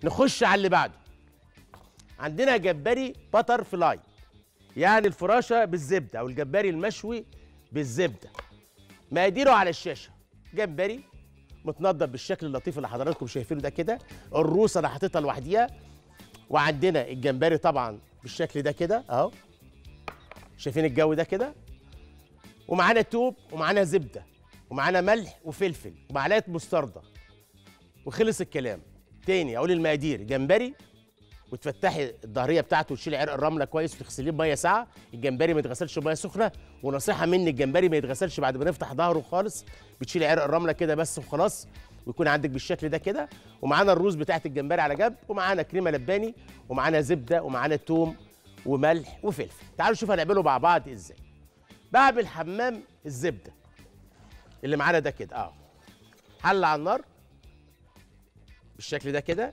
نخش على اللي بعده عندنا جمبري باتر فلاي يعني الفراشه بالزبده او الجمبري المشوي بالزبده مقاديره على الشاشه جمبري متنضف بالشكل اللطيف اللي حضراتكم شايفينه ده كده الروس انا حاططها لوحديها وعندنا الجمبري طبعا بالشكل ده كده اهو شايفين الجو ده كده ومعانا توب ومعانا زبده ومعانا ملح وفلفل ومعلقه مستردة وخلص الكلام تاني اقول المقادير جمبري وتفتحي الظهريه بتاعته وتشيلي عرق الرمله كويس وتغسليه بميه ساقعه الجمبري ما يتغسلش بميه سخنه ونصيحه مني الجمبري ما يتغسلش بعد ما نفتح ظهره خالص بتشيلي عرق الرمله كده بس وخلاص ويكون عندك بالشكل ده كده ومعانا الروز بتاعت الجمبري على جنب ومعانا كريمه لباني ومعانا زبده ومعانا توم وملح وفلفل تعالوا نشوف هنعمله مع بعض ازاي بعمل حمام الزبده اللي معانا ده كده اه حل على النار بالشكل ده كده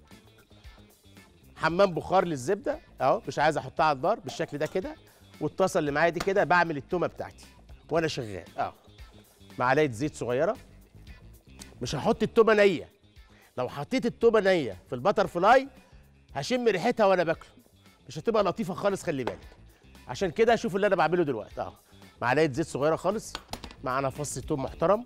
حمام بخار للزبده اهو مش عايز احطها على النار بالشكل ده كده والطاسه اللي معايا دي كده بعمل التومه بتاعتي وانا شغال اه معلقه زيت صغيره مش هحط التومه نيه لو حطيت التومه نيه في البتر فلاي هشم ريحتها وانا باكله مش هتبقى لطيفه خالص خلي بالك عشان كده شوف اللي انا بعمله دلوقتي اه معلقه زيت صغيره خالص معانا فص توم محترم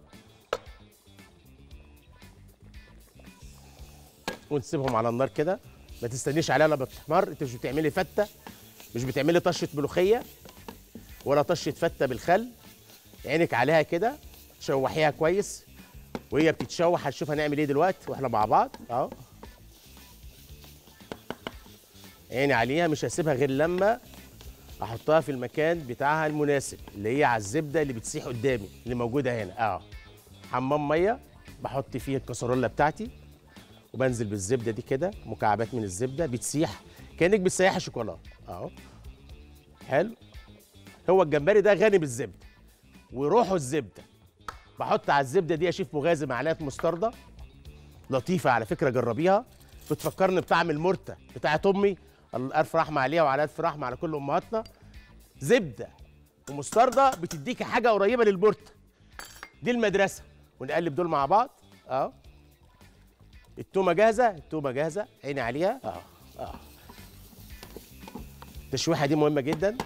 ونسيبهم على النار كده ما تستنيش عليها لما بتحمر انت مش بتعملي فته مش بتعملي طشه ملوخيه ولا طشه فته بالخل عينك عليها كده تشوحيها كويس وهي بتتشوح هنشوف هنعمل ايه دلوقتي واحنا مع بعض اهو عيني عليها مش هسيبها غير لما احطها في المكان بتاعها المناسب اللي هي على الزبده اللي بتسيح قدامي اللي موجوده هنا اه حمام ميه بحط فيه الكسرونه بتاعتي وبنزل بالزبده دي كده مكعبات من الزبده بتسيح كانك بتسيحي شوكولاته اهو حلو هو الجمبري ده غني بالزبده وروحه الزبده بحط على الزبده دي اشيف مغازي معلقه مستردة لطيفه على فكره جربيها بتفكرني بطعم المرته بتاعت امي الف رحمه عليها وعلى الف رحمه على كل امهاتنا زبده ومستردة بتديكي حاجه قريبه للمرته دي المدرسه ونقلب دول مع بعض اهو التومه جاهزه التومه جاهزه عيني عليها اه اه التشويحه دي مهمه جدا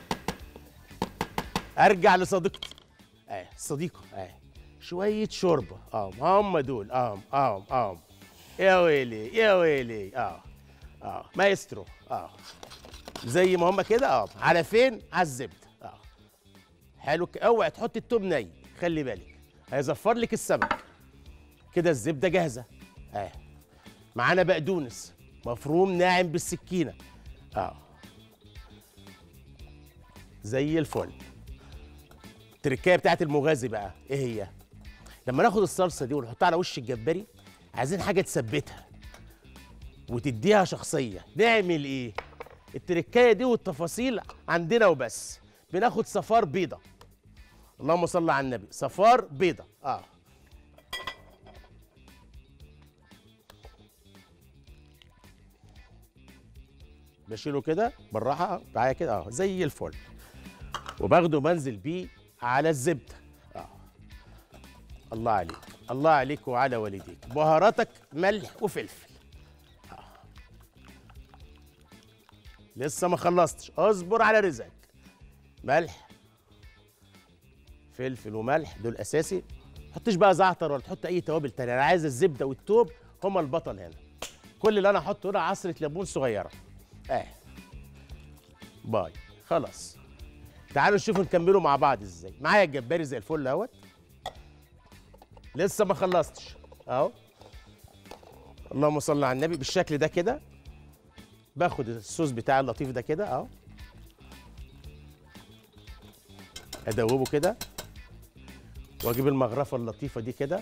ارجع لصديقتي اه صديقه اه شويه شوربه اه هم دول اه اه اه يا ويلي يا ويلي اه اه مايسترو اه زي ما هم كده اه على فين على الزبده اه حلو ك- اوعي تحط التوم ني خلي بالك هيزفر لك السمك كده الزبده جاهزه اه معانا بقدونس مفروم ناعم بالسكينه اه زي الفل التركايه بتاعت المغازي بقى ايه هي لما ناخد الصلصه دي ونحطها على وش الجمبري عايزين حاجه تثبتها وتديها شخصيه نعمل ايه التركايه دي والتفاصيل عندنا وبس بناخد صفار بيضه اللهم صل على النبي صفار بيضه اه بشيله كده بالراحه آه، معايا كده اه زي الفل وباخده بنزل بيه على الزبده اه الله عليك الله عليك وعلى والديك بهاراتك ملح وفلفل آه. لسه ما خلصتش اصبر على رزقك ملح فلفل وملح دول اساسي ما تحطش بقى زعتر ولا تحط اي توابل تانية انا عايز الزبده والتوب هما البطل هنا كل اللي انا احطه هنا عصره ليمون صغيره اه باي خلاص تعالوا نشوف نكمله مع بعض ازاي معايا الجمبري زي الفل اهوت لسه ما خلصتش اهو اللهم صل على النبي بالشكل ده كده باخد الصوص بتاعي اللطيف ده كده اهو ادوبه كده واجيب المغرفه اللطيفه دي كده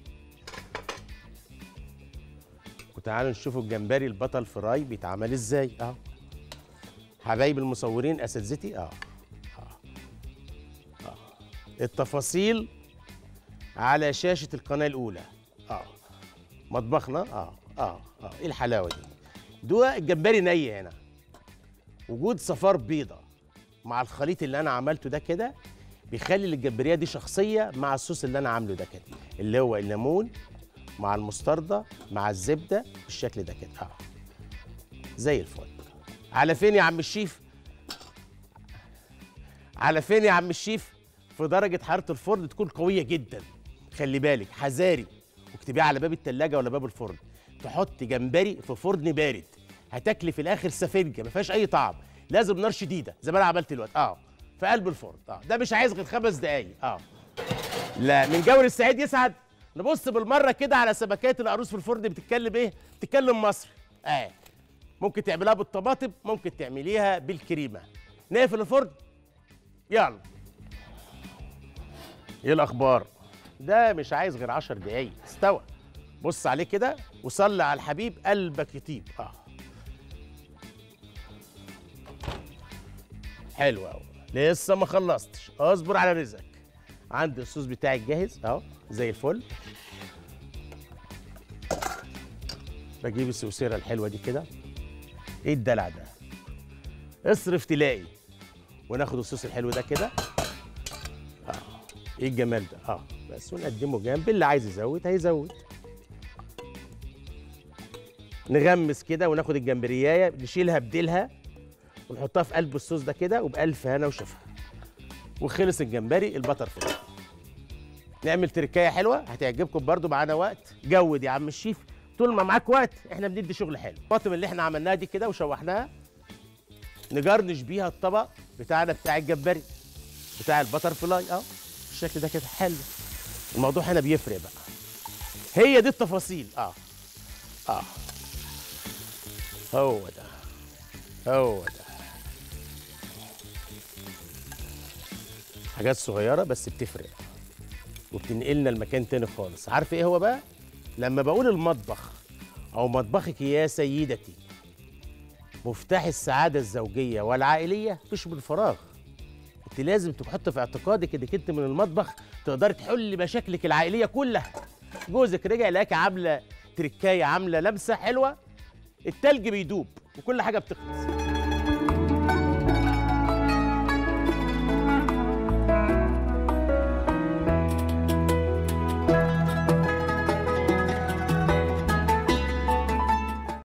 وتعالوا نشوفوا الجمبري البطل فراي بيتعمل ازاي اهو حبايب المصورين اساتذتي اه اه اه التفاصيل على شاشه القناه الاولى اه مطبخنا اه اه اه ايه الحلاوه دي ده الجمبري ني هنا وجود صفار بيضه مع الخليط اللي انا عملته ده كده بيخلي الجمبريه دي شخصيه مع الصوص اللي انا عامله ده كده اللي هو الليمون مع المستردة مع الزبدة بالشكل ده كده اه زي الفل على فين يا عم الشيف على فين يا عم الشيف في درجة حرارة الفرن تكون قوية جدا خلي بالك حذاري واكتبيها على باب التلاجة ولا باب الفرن تحط جمبري في فرن بارد هتاكلي في الاخر سفنجة ما فيهاش اي طعم لازم نار شديدة زي ما انا عملت دلوقتي اه في قلب الفرن اه ده مش عايز غير خمس دقايق اه لا من جور السعيد يسعد نبص بالمره كده على سمكات العروس في الفرن بتتكلم ايه بتتكلم مصري اه ممكن تعمليها بالطماطم ممكن تعمليها بالكريمه نقفل الفرن يلا ايه الاخبار ده مش عايز غير 10 دقايق استوى بص عليه كده وصلي على الحبيب قلبك يطيب اه حلو قوي لسه ما خلصتش اصبر على رزقك عندي الصوص بتاعي جاهز اهو زي الفل بجيب السوسيره الحلوه دي كده ايه الدلع ده اصرف تلاقي وناخد الصوص الحلو ده كده اه ايه الجمال ده اه بس ونقدمه جنب اللي عايز يزود هيزود نغمس كده وناخد الجمبريايه نشيلها بديلها ونحطها في قلب الصوص ده كده وبألف هنا وشفا وخلص الجمبري البتر فلاي نعمل تركايه حلوه هتعجبكم برضو معانا وقت جود يا عم الشيف طول ما معاك وقت احنا بندي شغل حلو الطماطم اللي احنا عملناها دي كده وشوحناها نجرنش بيها الطبق بتاعنا بتاع الجمبري بتاع البتر فلاي اه بالشكل ده كده حلو الموضوع هنا بيفرق بقى هي دي التفاصيل اه اه هو ده هو ده حاجات صغيرة بس بتفرق وبتنقلنا لمكان تاني خالص عارف ايه هو بقى لما بقول المطبخ او مطبخك يا سيدتي مفتاح السعادة الزوجية والعائلية مش من فراغ انت لازم تحط في اعتقادك انك انت من المطبخ تقدر تحل مشاكلك العائلية كلها جوزك رجع لك عاملة تركاية عاملة لمسة حلوة التلج بيدوب وكل حاجة بتخلص